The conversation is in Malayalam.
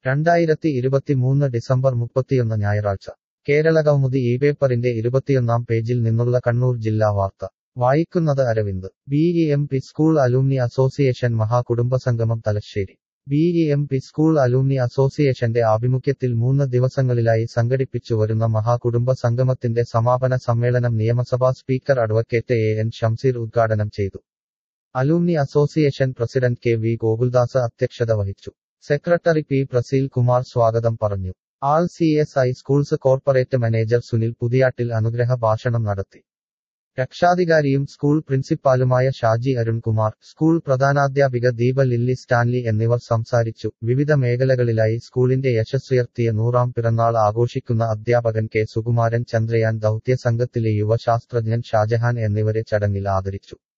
രണ്ടായിരത്തി ഇരുപത്തിമൂന്ന് ഡിസംബർ മുപ്പത്തിയൊന്ന് ഞായറാഴ്ച കേരള കൗമുദി ഈ പേപ്പറിന്റെ ഇരുപത്തിയൊന്നാം പേജിൽ നിന്നുള്ള കണ്ണൂർ ജില്ലാ വാർത്ത വായിക്കുന്നത് Aravind B E M P school alumni association മഹാകുടുംബസംഗമം Thalassery B E M P school alumni അസോസിയേഷന്റെ ആഭിമുഖ്യത്തിൽ മൂന്ന് ദിവസങ്ങളിലായി സംഘടിപ്പിച്ചു വരുന്ന മഹാകുടുംബ സംഗമത്തിന്റെ സമാപന സമ്മേളനം നിയമസഭാ speaker advocate A N Shamseer ഉദ്ഘാടനം ചെയ്തു alumni association president K V Gokuldas അധ്യക്ഷത വഹിച്ചു സെക്രട്ടറി പി പ്രസീൽ കുമാർ സ്വാഗതം പറഞ്ഞു all C S I schools corporate manager Sunil Puthiyattil അനുഗ്രഹ ഭാഷണം നടത്തി രക്ഷാധികാരിയും സ്കൂൾ പ്രിൻസിപ്പാലുമായ ഷാജി അരുൺകുമാർ സ്കൂൾ പ്രധാനാധ്യാപിക ദീപ ലില്ലി സ്റ്റാൻലി എന്നിവർ സംസാരിച്ചു വിവിധ മേഖലകളിലായി സ്കൂളിന്റെ യശസ്സുയർത്തിയ നൂറാം പിറന്നാൾ ആഘോഷിക്കുന്ന അധ്യാപകൻ കെ സുകുമാരൻ ചന്ദ്രയാൻ ദൗത്യ സംഘത്തിലെ യുവശാസ്ത്രജ്ഞൻ ഷാജഹാൻ എന്നിവരെ ചടങ്ങിൽ ആദരിച്ചു